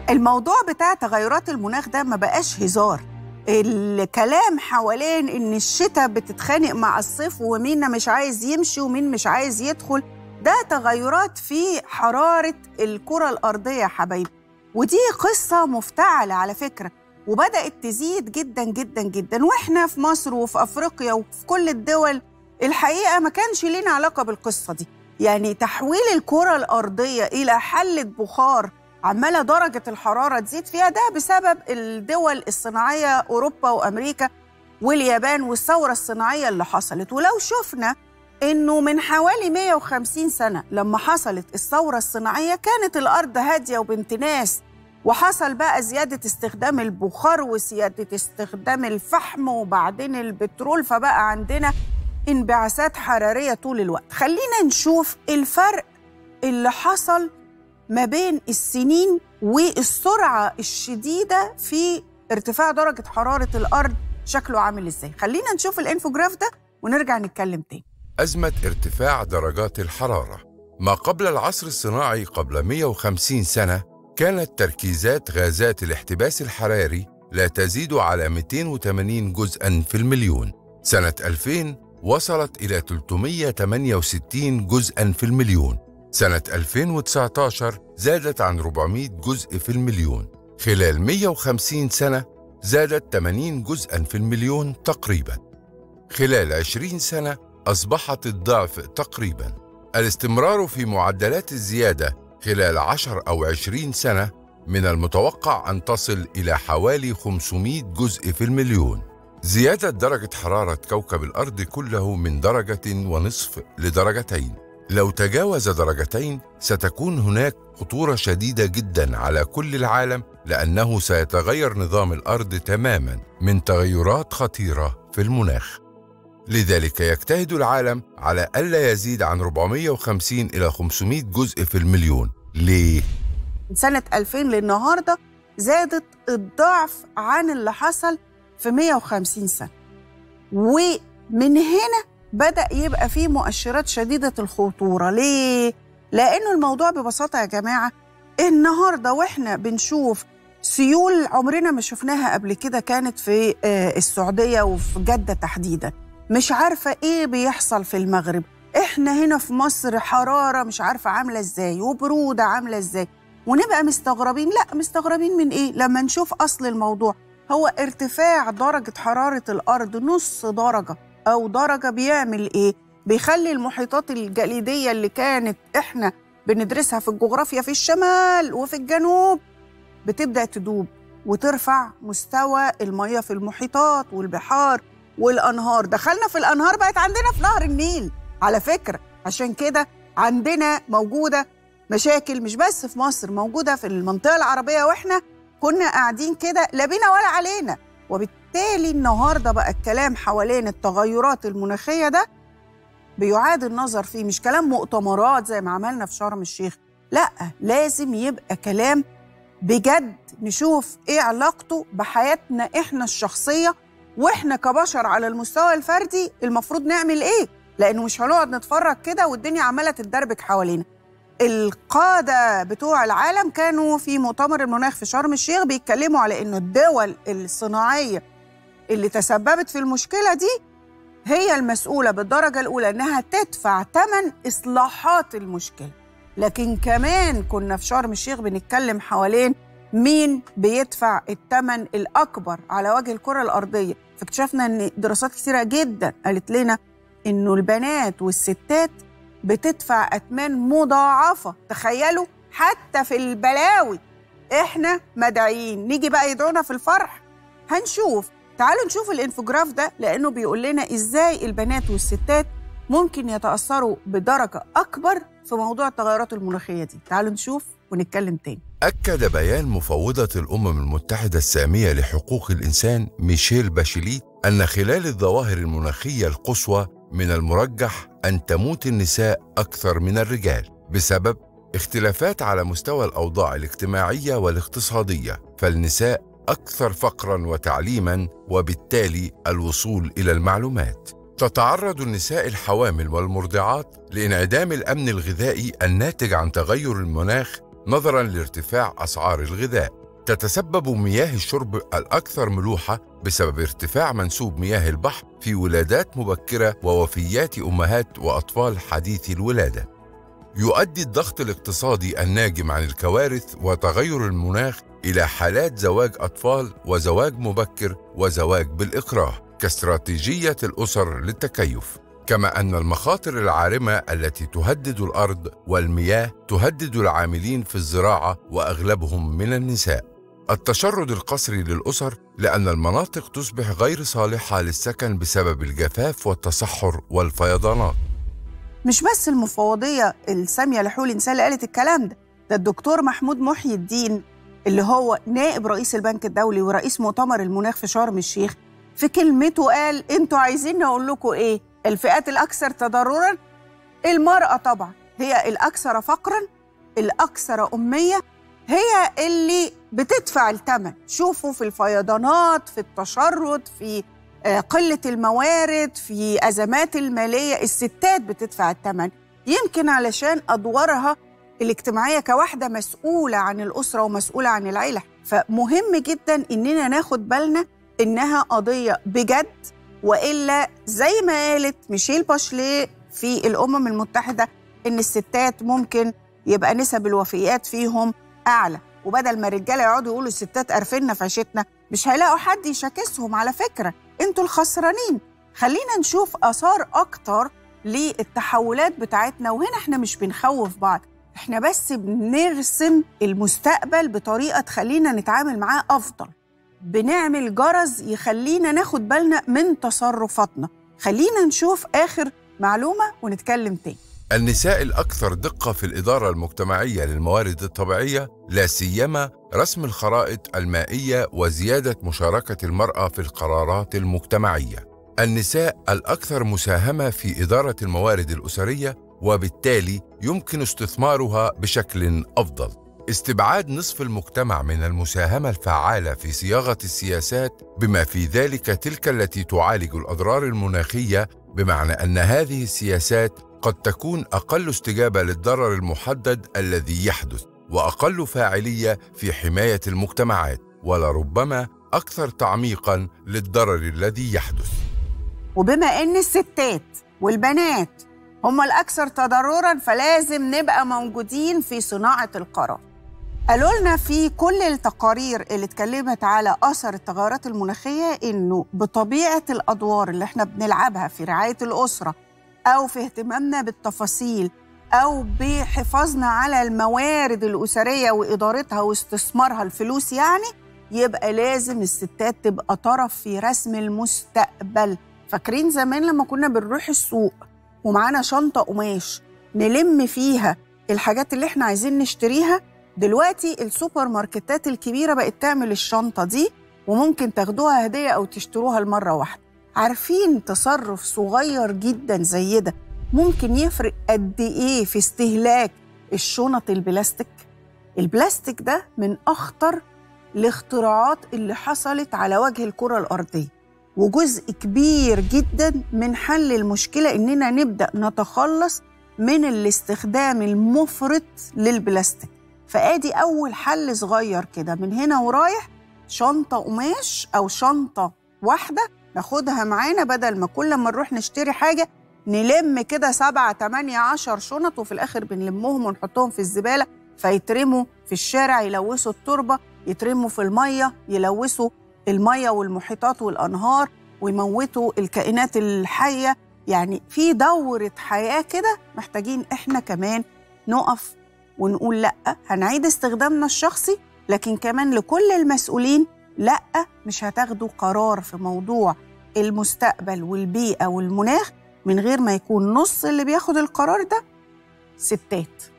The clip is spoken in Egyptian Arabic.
الموضوع بتاع تغيرات المناخ ده ما بقاش هزار الكلام حوالين ان الشتاء بتتخانق مع الصيف ومين مش عايز يمشي ومين مش عايز يدخل ده تغيرات في حرارة الكرة الأرضية يا حبايبي ودي قصة مفتعلة على فكرة وبدأت تزيد جدا جدا جدا واحنا في مصر وفي أفريقيا وفي كل الدول الحقيقة ما كانش لينا علاقة بالقصة دي يعني تحويل الكرة الأرضية إلى حلة بخار عمالة درجة الحرارة تزيد فيها ده بسبب الدول الصناعية أوروبا وأمريكا واليابان والثورة الصناعية اللي حصلت ولو شفنا إنه من حوالي 150 سنة لما حصلت الثورة الصناعية كانت الأرض هادية وبنت ناس وحصل بقى زيادة استخدام البخار وزيادة استخدام الفحم وبعدين البترول فبقى عندنا انبعاثات حرارية طول الوقت خلينا نشوف الفرق اللي حصل ما بين السنين والسرعة الشديدة في ارتفاع درجة حرارة الأرض شكله عامل ازاي خلينا نشوف الانفوجراف ده ونرجع نتكلم تاني أزمة ارتفاع درجات الحرارة ما قبل العصر الصناعي قبل 150 سنة كانت تركيزات غازات الاحتباس الحراري لا تزيد على 280 جزءا في المليون سنة 2000 وصلت إلى 368 جزءا في المليون سنة 2019 زادت عن 400 جزء في المليون خلال 150 سنة زادت 80 جزءا في المليون تقريبا خلال 20 سنة أصبحت الضعف تقريبا الاستمرار في معدلات الزيادة خلال 10 أو 20 سنة من المتوقع أن تصل إلى حوالي 500 جزء في المليون زيادة درجة حرارة كوكب الأرض كله من درجة ونصف لدرجتين لو تجاوز درجتين ستكون هناك خطورة شديدة جدا على كل العالم لأنه سيتغير نظام الأرض تماما من تغيرات خطيرة في المناخ لذلك يجتهد العالم على ألا يزيد عن 450 إلى 500 جزء في المليون ليه؟ من سنة 2000 للنهاردة زادت الضعف عن اللي حصل في 150 سنة ومن هنا بدأ يبقى فيه مؤشرات شديدة الخطورة ليه؟ لأنه الموضوع ببساطة يا جماعة النهاردة وإحنا بنشوف سيول عمرنا ما شفناها قبل كده كانت في السعودية وفي جدة تحديداً مش عارفة إيه بيحصل في المغرب إحنا هنا في مصر حرارة مش عارفة عاملة إزاي وبرودة عاملة إزاي ونبقى مستغربين لا مستغربين من إيه لما نشوف أصل الموضوع هو ارتفاع درجة حرارة الأرض نص درجة أو درجة بيعمل إيه بيخلي المحيطات الجليدية اللي كانت إحنا بندرسها في الجغرافيا في الشمال وفي الجنوب بتبدأ تدوب وترفع مستوى المياه في المحيطات والبحار والانهار دخلنا في الانهار بقت عندنا في نهر النيل على فكره عشان كده عندنا موجوده مشاكل مش بس في مصر موجوده في المنطقه العربيه واحنا كنا قاعدين كده لا بينا ولا علينا وبالتالي النهارده بقى الكلام حوالين التغيرات المناخيه ده بيعاد النظر فيه مش كلام مؤتمرات زي ما عملنا في شرم الشيخ لا لازم يبقى كلام بجد نشوف ايه علاقته بحياتنا احنا الشخصيه واحنا كبشر على المستوى الفردي المفروض نعمل ايه لانه مش هنقعد نتفرج كده والدنيا عماله تتدربك حوالينا القاده بتوع العالم كانوا في مؤتمر المناخ في شرم الشيخ بيتكلموا على انه الدول الصناعيه اللي تسببت في المشكله دي هي المسؤوله بالدرجه الاولى انها تدفع ثمن اصلاحات المشكله لكن كمان كنا في شرم الشيخ بنتكلم حوالين مين بيدفع الثمن الأكبر على وجه الكرة الأرضية فاكتشفنا أن دراسات كثيرة جدا قالت لنا أنه البنات والستات بتدفع أثمان مضاعفة تخيلوا حتى في البلاوي إحنا مدعيين نيجي بقى يدعونا في الفرح هنشوف تعالوا نشوف الانفوجراف ده لأنه بيقول لنا إزاي البنات والستات ممكن يتأثروا بدرجة أكبر في موضوع التغيرات المناخية دي تعالوا نشوف ونتكلم تاني أكد بيان مفوضة الأمم المتحدة السامية لحقوق الإنسان ميشيل باشيليت أن خلال الظواهر المناخية القصوى من المرجح أن تموت النساء أكثر من الرجال بسبب اختلافات على مستوى الأوضاع الاجتماعية والاقتصادية فالنساء أكثر فقرا وتعليما وبالتالي الوصول إلى المعلومات تتعرض النساء الحوامل والمرضعات لانعدام الامن الغذائي الناتج عن تغير المناخ نظرا لارتفاع أسعار الغذاء تتسبب مياه الشرب الأكثر ملوحة بسبب ارتفاع منسوب مياه البحر في ولادات مبكرة ووفيات أمهات وأطفال حديثي الولادة يؤدي الضغط الاقتصادي الناجم عن الكوارث وتغير المناخ إلى حالات زواج أطفال وزواج مبكر وزواج بالإكراه كاستراتيجية الأسر للتكيف كما أن المخاطر العارمة التي تهدد الأرض والمياه تهدد العاملين في الزراعة وأغلبهم من النساء التشرد القسري للأسر لأن المناطق تصبح غير صالحة للسكن بسبب الجفاف والتصحر والفيضانات مش بس المفوضية السامية لحقوق الإنسان اللي قالت الكلام ده ده الدكتور محمود محي الدين اللي هو نائب رئيس البنك الدولي ورئيس مؤتمر المناخ في شرم الشيخ في كلمته قال انتوا عايزين نقول لكم ايه الفئات الاكثر تضررا المراه طبعا هي الاكثر فقرا الاكثر اميه هي اللي بتدفع الثمن شوفوا في الفيضانات في التشرد في قله الموارد في ازمات الماليه الستات بتدفع الثمن يمكن علشان ادوارها الاجتماعيه كواحده مسؤوله عن الاسره ومسؤوله عن العيله فمهم جدا اننا ناخد بالنا انها قضيه بجد والا زي ما قالت ميشيل باشليه في الامم المتحده ان الستات ممكن يبقى نسب الوفيات فيهم اعلى وبدل ما الرجاله يقعدوا يقولوا الستات قرفنا في عيشتنا مش هيلاقوا حد يشاكسهم على فكره انتوا الخسرانين خلينا نشوف اثار اكتر للتحولات بتاعتنا وهنا احنا مش بنخوف بعض احنا بس بنرسم المستقبل بطريقه تخلينا نتعامل معاه افضل بنعمل جرز يخلينا ناخد بالنا من تصرفاتنا خلينا نشوف اخر معلومه ونتكلم تاني النساء الأكثر دقة في الإدارة المجتمعية للموارد الطبيعية لا سيما رسم الخرائط المائية وزيادة مشاركة المرأة في القرارات المجتمعية. النساء الأكثر مساهمة في إدارة الموارد الأسرية وبالتالي يمكن استثمارها بشكل أفضل. استبعاد نصف المجتمع من المساهمة الفعالة في صياغة السياسات بما في ذلك تلك التي تعالج الأضرار المناخية بمعنى أن هذه السياسات قد تكون اقل استجابه للضرر المحدد الذي يحدث واقل فاعليه في حمايه المجتمعات ولربما اكثر تعميقا للضرر الذي يحدث وبما ان الستات والبنات هم الاكثر تضررا فلازم نبقى موجودين في صناعه القرار قالوا لنا في كل التقارير اللي اتكلمت على اثر التغيرات المناخيه انه بطبيعه الادوار اللي احنا بنلعبها في رعايه الاسره او في اهتمامنا بالتفاصيل او بحفاظنا على الموارد الاسريه وادارتها واستثمارها الفلوس يعني يبقى لازم الستات تبقى طرف في رسم المستقبل فاكرين زمان لما كنا بنروح السوق ومعانا شنطه قماش نلم فيها الحاجات اللي احنا عايزين نشتريها دلوقتي السوبر ماركتات الكبيره بقت تعمل الشنطه دي وممكن تاخدوها هديه او تشتروها لمره واحده عارفين تصرف صغير جدا زي ده ممكن يفرق قد ايه في استهلاك الشنط البلاستيك البلاستيك ده من اخطر الاختراعات اللي حصلت على وجه الكره الارضيه وجزء كبير جدا من حل المشكله اننا نبدا نتخلص من الاستخدام المفرط للبلاستيك فادي اول حل صغير كده من هنا ورايح شنطه قماش او شنطه واحده ناخدها معانا بدل ما كل ما نروح نشتري حاجة نلم كده سبعة تمانية عشر شنط وفي الآخر بنلمهم ونحطهم في الزبالة فيترموا في الشارع يلوثوا التربة يترموا في المية يلوثوا المية والمحيطات والأنهار ويموتوا الكائنات الحية يعني في دورة حياة كده محتاجين إحنا كمان نقف ونقول لأ هنعيد استخدامنا الشخصي لكن كمان لكل المسؤولين لأ مش هتاخدوا قرار في موضوع المستقبل والبيئة والمناخ من غير ما يكون نص اللي بياخد القرار ده ستات